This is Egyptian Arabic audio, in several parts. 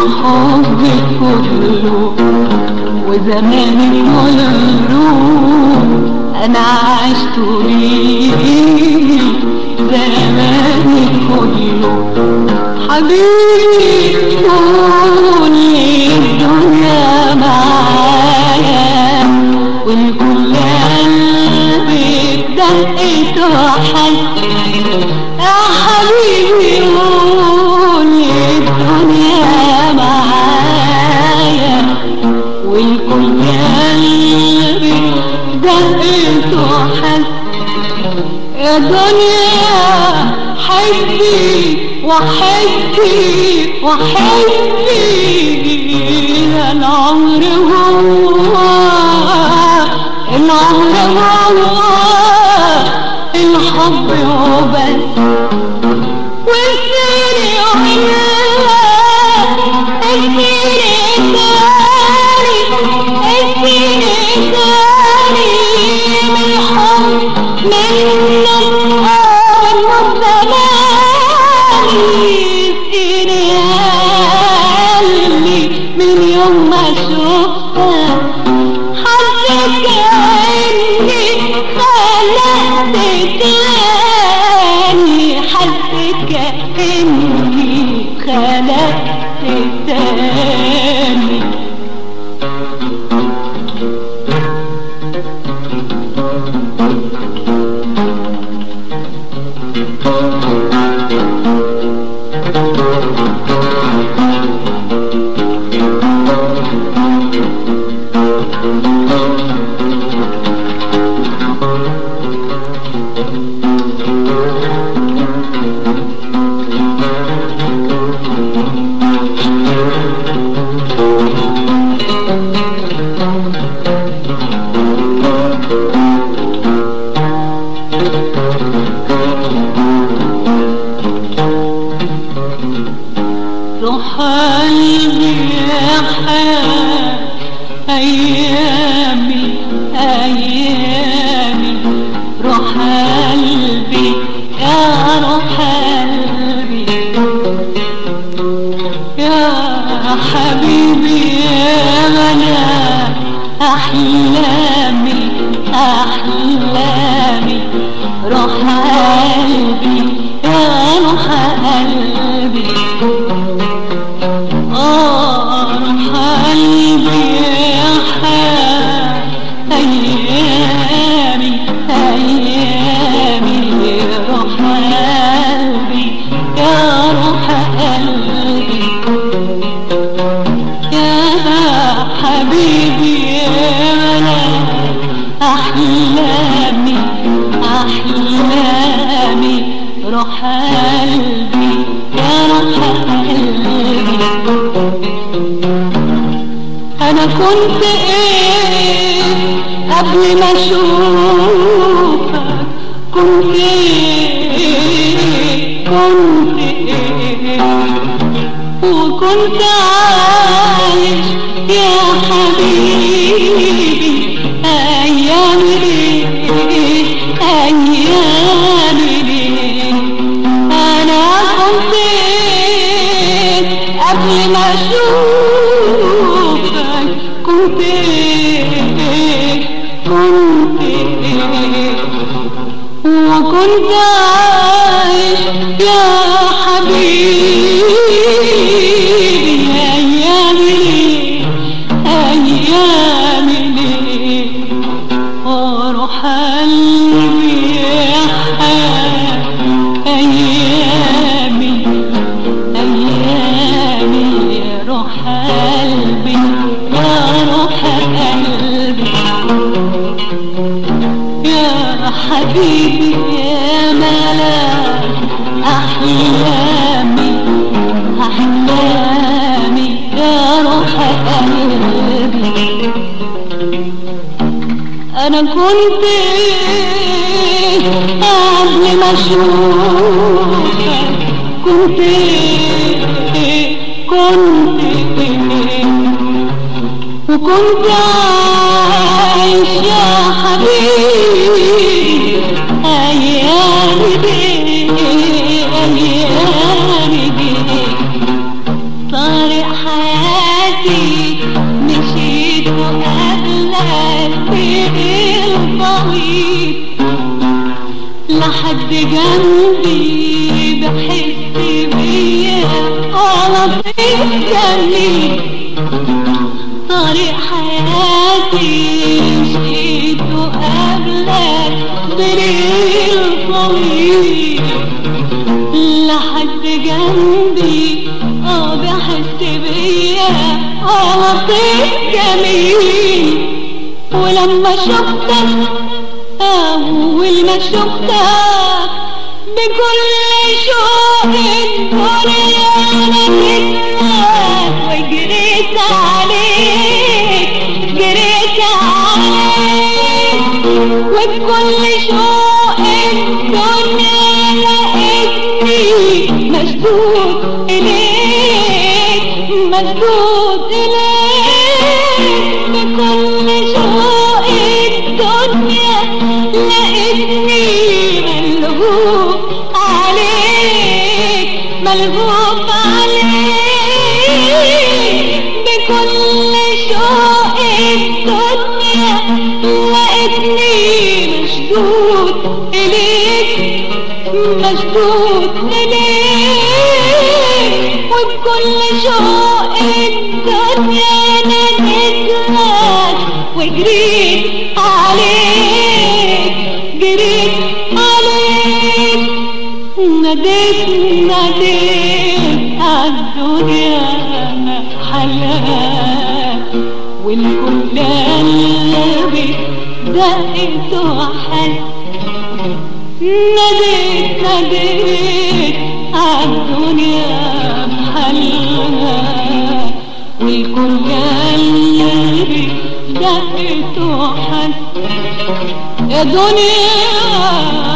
الحب كله وزماني كله انا عشت ليه زماني كله حبيبي كوني الدنيا معايا والكل قلبي بدقت وحس يا حبيبي قولي الدنيا معايا والكل قلبي بدقت وحس يا دنيا حبي وحبي وحبي العمر هو العمر هو الحب وبس والسيري وعيال السيري تاني السيري تاني من الحب منك أول زماني السيري قلبي من يوم ما شفتك حسيت كأني خلقت تاني حسيت كأني خلقت تاني روح قلبي يا حياة أيامي أيامي روح قلبي يا روح قلبي يا حبيبي يا أنا أحلامي أحلامي روح قلبي يا روح قلبي آه روح قلبي يا حياة أيامي أيامي روح قلبي يا روح قلبي يا حبيبي يا أنا أحلامي أحلامي روح قلبي يا روح قلبي أنا كنت إيه قبل ما أشوفك كنت إيه كنت إيه وكنت عايش يا حبيبي أيامي ليه أيامي ليه أنا كنت قبل ما أشوفك كنت كنت وكنت عايش يا حبيبي أيامي ليه أيامي ليه وروح قلبي يا حياة أيامي أيامي يا روح قلبي يا روح قلبي يا حبيبي يا ملاك أحلامي أحلامي يا روح قلبي أنا كنت قبل ما أشوفك كنت كنت وكنت عايش يا حبيبي أيامي دي أيامي دي طارق حياتي لحد جنبي بحس بيا على طريق جميل طريق حياتي مشيته قبلك طريق طويل لحد جنبي اه بحس بيا على طريق جميل ولما شفتك أول ما شفتك بكل شوق الدنيا أنا جيتك وجريت عليك جريت عليك وبكل شوق الدنيا لقيتني مشدود إليك مشدود إليك بكل شوق الدنيا لقيتني ملهوف عليك ملهوف عليك بكل شوق الدنيا لقيتني مشدود إليك مشدود إليك وبكل شوق الدنيا ناديت لك وجريت عليك جريت عليك ناديت ناديت عالدنيا حلاك والكل قلبي دقت وحس ناديت ناديت عالدنيا بحلها والكل قلبي دقت وحس يا دنيا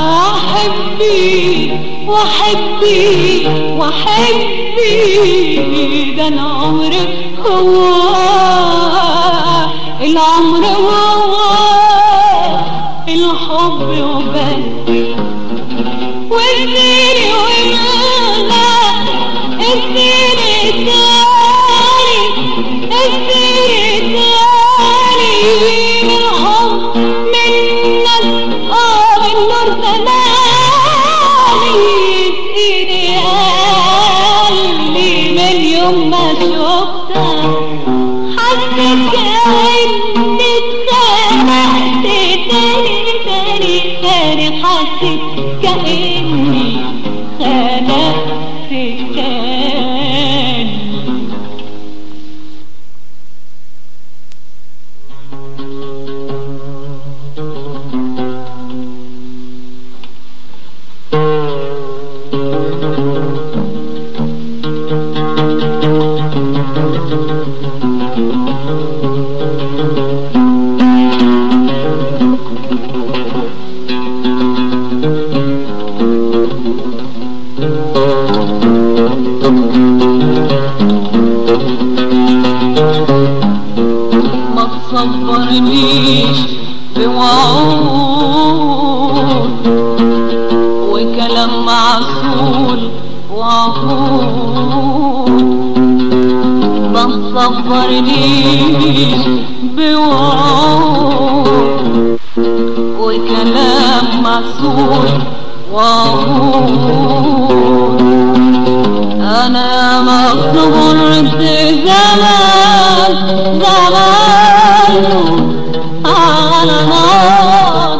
حبي وحبي وحبي ده انا عمري هو العمر هو الحب وبس واديني ومالا اديني تاني اديني تاني الحب منك اه من نور تمامي اديني قلبي من يوم ما شفتك حسيت كأني اتخنقت تاني تاني تاني حسيت كأني خلقت تاني ما تصبرنيش بوعود وكلام معسول وعهود ما تصبرنيش بوعود وكلام معسول وعهود انا ما صبرت زمان زمان على نار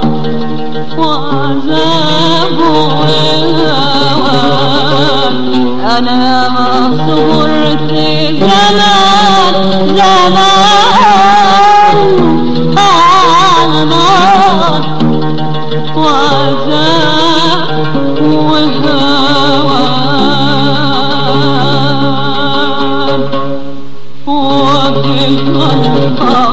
وعذاب وهوان انا ما صبرت زمان زمان على نار وعذاب وهوان وبالغلطة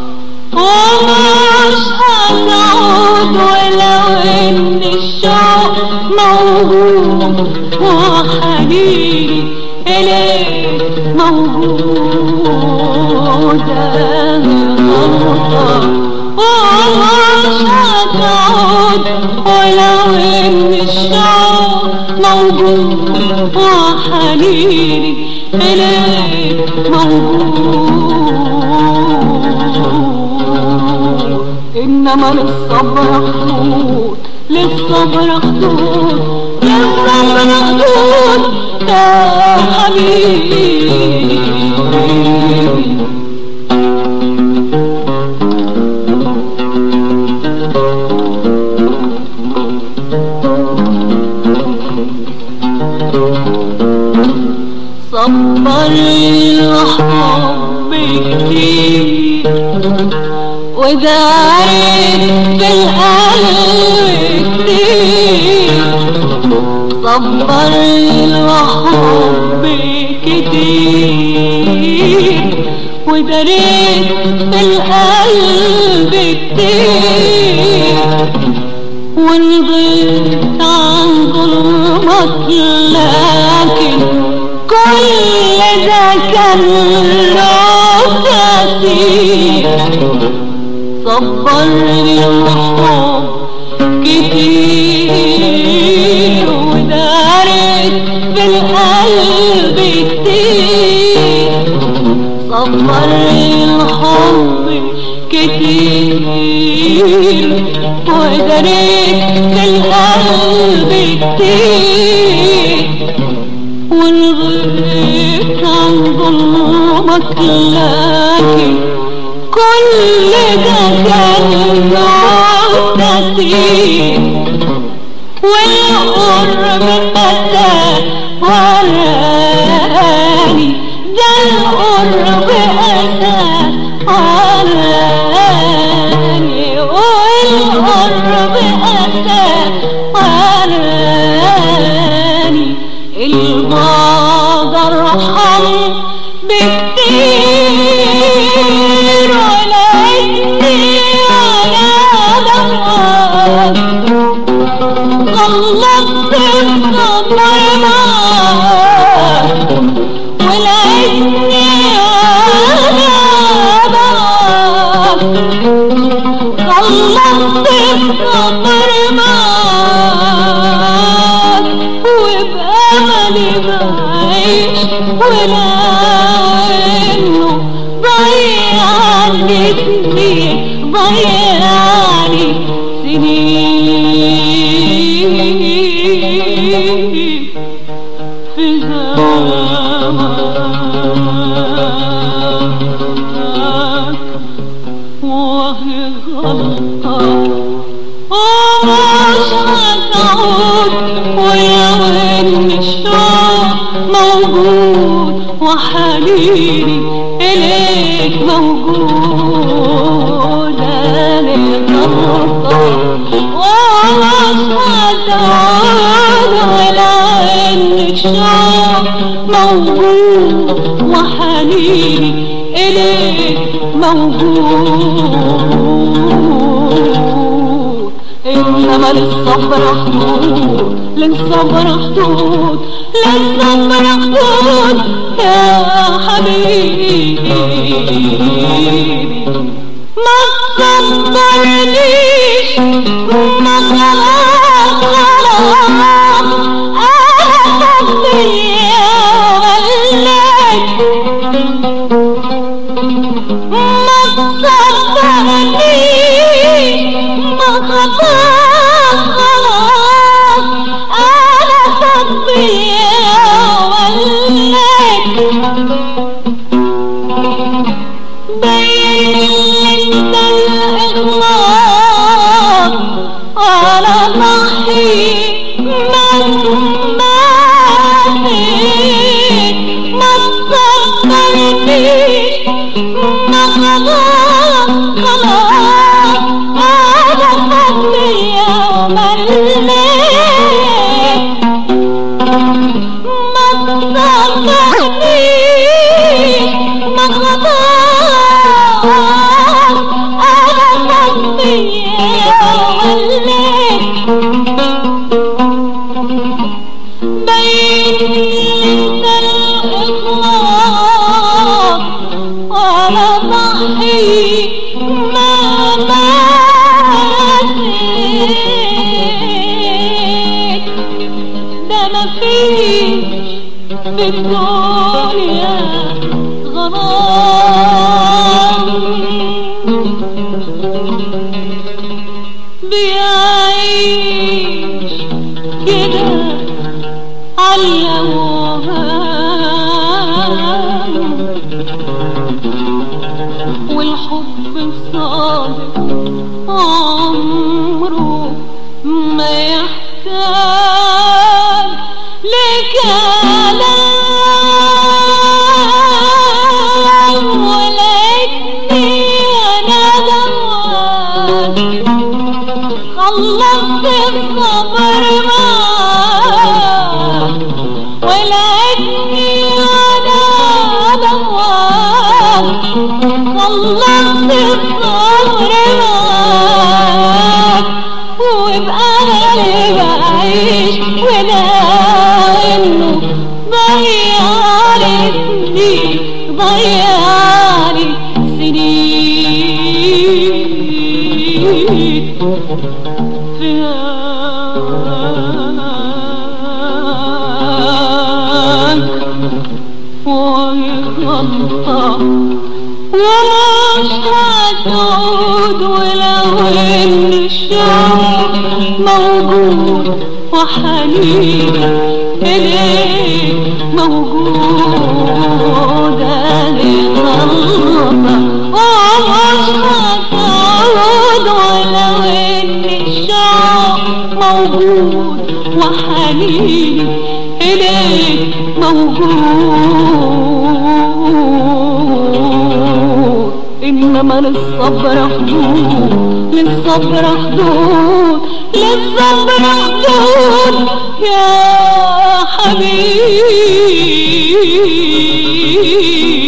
ومش هتعود ولو ان الشوق موجود وحنيني اليك موجود غلطة ومش هتعود ولو ان الشوق موجود وحنيني اليك موجود انما للصبر حدود للصبر للصبر حدود للصبر حدود يا حبيبي صبر الحب كتير ودارت بالقلب كتير صبر الحب كتير ودارت بالقلب كتير ونضيت عن ظلمك لكن كل ده كان له تأثير صبرني الحب كتير ودارت بالقلب كتير صبرني الحب كتير ودارت بالقلب كتير ونغيت عن ظلمك لكن كل ده كان له تأثير والقرب مدى وراني ده القرب أسى وراني والقرب أسى وراني البعد ارحم بكتير ولا اسمي ولا دمار خلصت الصبر معاك ولا اسمي ولا دمار خلصت الصبر معاك وبأملي بعيش ولا إنه ضيعني سنين ضيعني سنين في زمانك وهي غلطة ومش هتعود ولو ان الشوق موجود وحنيني اليك موجود انا غلطة ومش هتعود ولو ان الشوق موجود وحنيني اليك موجود انما للصبر حدود للصبر حدود للصبر حدود يا حبيبي ما تصبرنيش ما خلاص خلاص انا صديق ولك ما تصبرنيش ما خلاص خلاص انا صديق ولك بين انت الاخلاص على ضحي من ماتت ما تصبرنيش ما خلاص خلاص انا صدري يوم الليل ما تصبرنيش ما خلاص انا صدري يوم الليل بين الإخلاص ولا ضحي ما ماتت ده مفيش في الدنيا غرام بيعيش والحب الصادق عمره ما يحتاج لكلام ولكني انا دوام خلصت الصبر معاك ولكني انا دوام خلصت الصبر معاك وبأملي بعيش ولانه ضيعني سنين ضيعني سنين فياك ويغطى ومش هتعود ولو ان الشوق موجود وحنين اليك موجود يغطى ومش هتعود ولو ان الشوق موجود وحنين إليك موجود إنما للصبر حدود للصبر حدود للصبر حدود يا حبيبي